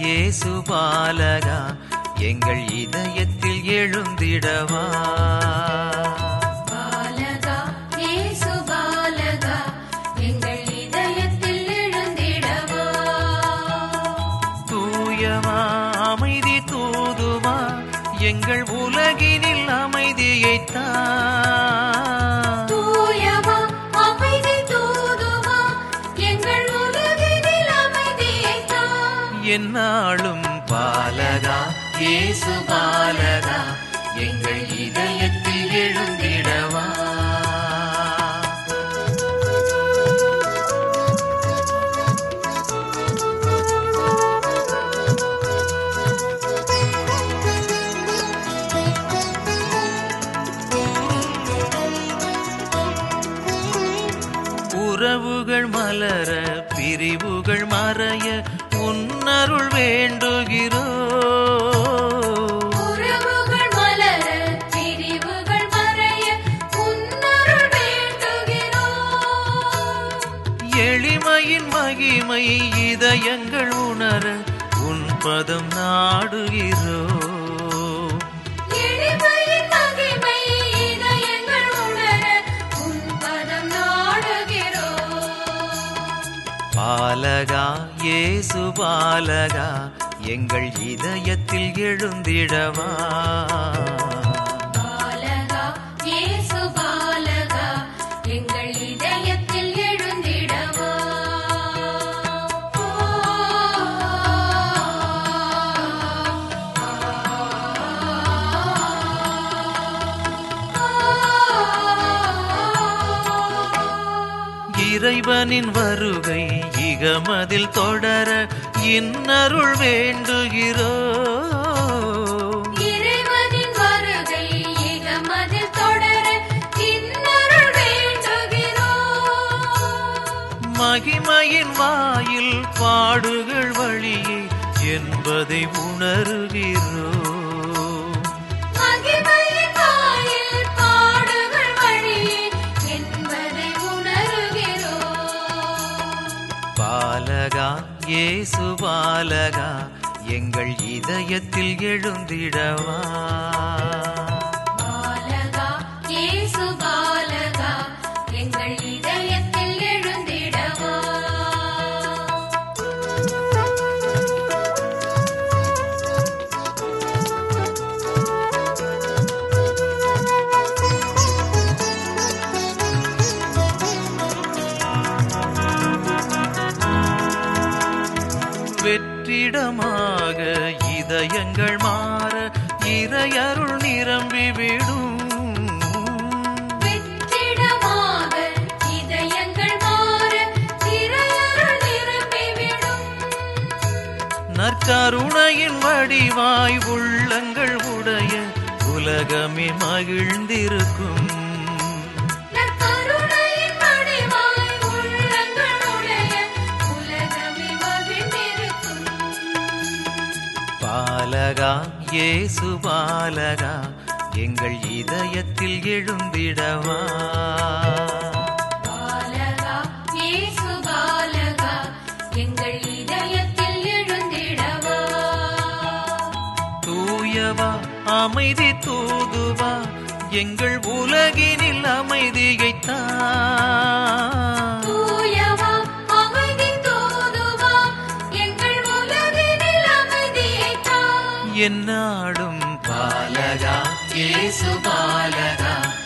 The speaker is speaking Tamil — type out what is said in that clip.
இயேசு பாலகா எங்கள் இதயத்தில் எழுந்திடவா பாலகா இயேசு பாலகா எங்கள் இதயத்தில் எழுந்திடவா தூயவா அமைதி தூதுவா எங்கள் உலகினில் அமைதியைத்தா தூயவா அமைதி தூதுவா எங்கள் உலகினில் அமைதியைத் தா என்னாலும் பாலகா இயேசு பாலகா எங்கள் இதயத்தில் எழுந்திடவா உறவுகள் மலர பிரிவுகள் மறைய உன்னருள் வேண்டுகிறோ உறவுகள் மலர பிரிவுகள் மறைய உன்னருள் வேண்டுகிறோம் எளிமையின் மகிமை இதயங்கள் உணர உன் பதம் நாடுகிறோ எளிமையின் மகிமை இதயங்கள் உணர உன் பதம் நாடுகிறோம் பாலகா இயேசு பாலகா எங்கள் இதயத்தில் எழுந்திடவா பாலகா இயேசு பாலகா எங்கள் இதயத்தில் எழுந்திடவா இறைவனின் வருகை இகமதில் தொடர இன்னருள் வேண்டுகிறோ இறைவனின் வருகை இகமதில் தொடர இன்னருள் வேண்டுகிறோம் மகிமையின் வாயில் பாடுகள் வழியே என்பதை உணர்கிறோ மகிமையின் வாயில் பாடுகள் வழியே என்பதை உணர்கிறோம் பாலகா இயேசு பாலகா எங்கள் இதயத்தில் எழுந்திடவா பாலகா இயேசு பாலகா எங்கள் இதயத்தில் எழுந்திடவா வெற்றிடமாக இதயங்கள் மாற இறையருள் நிரம்பிவிடும் வெற்றிடமாக இதயங்கள் மாற இறையருள் நிரம்பிவிடும் நற்கருணையின் வடிவாய் உள்ளங்கள் உடைய உலகமே மகிழ்ந்திருக்கும் நற்கருணையின் வடிவாய் உள்ளங்களுடைய உலகமே மகிழ்ந்திருக்கும். பாலகா இயேசு பாலகா எங்கள் இதயத்தில் எழுந்திடவா பாலகா, இயேசு பாலகா, எங்கள் இதயத்தில் எழுந்திடவா. தூயவா அமைதி தூதுவா எங்கள் உலகினில் அமைதியைத்தா தூயவா, அமைதி தூதுவா, எங்கள் உலகினில் அமைதியைத் தா. என்னாடும் பாலகா இயேசு பாலகா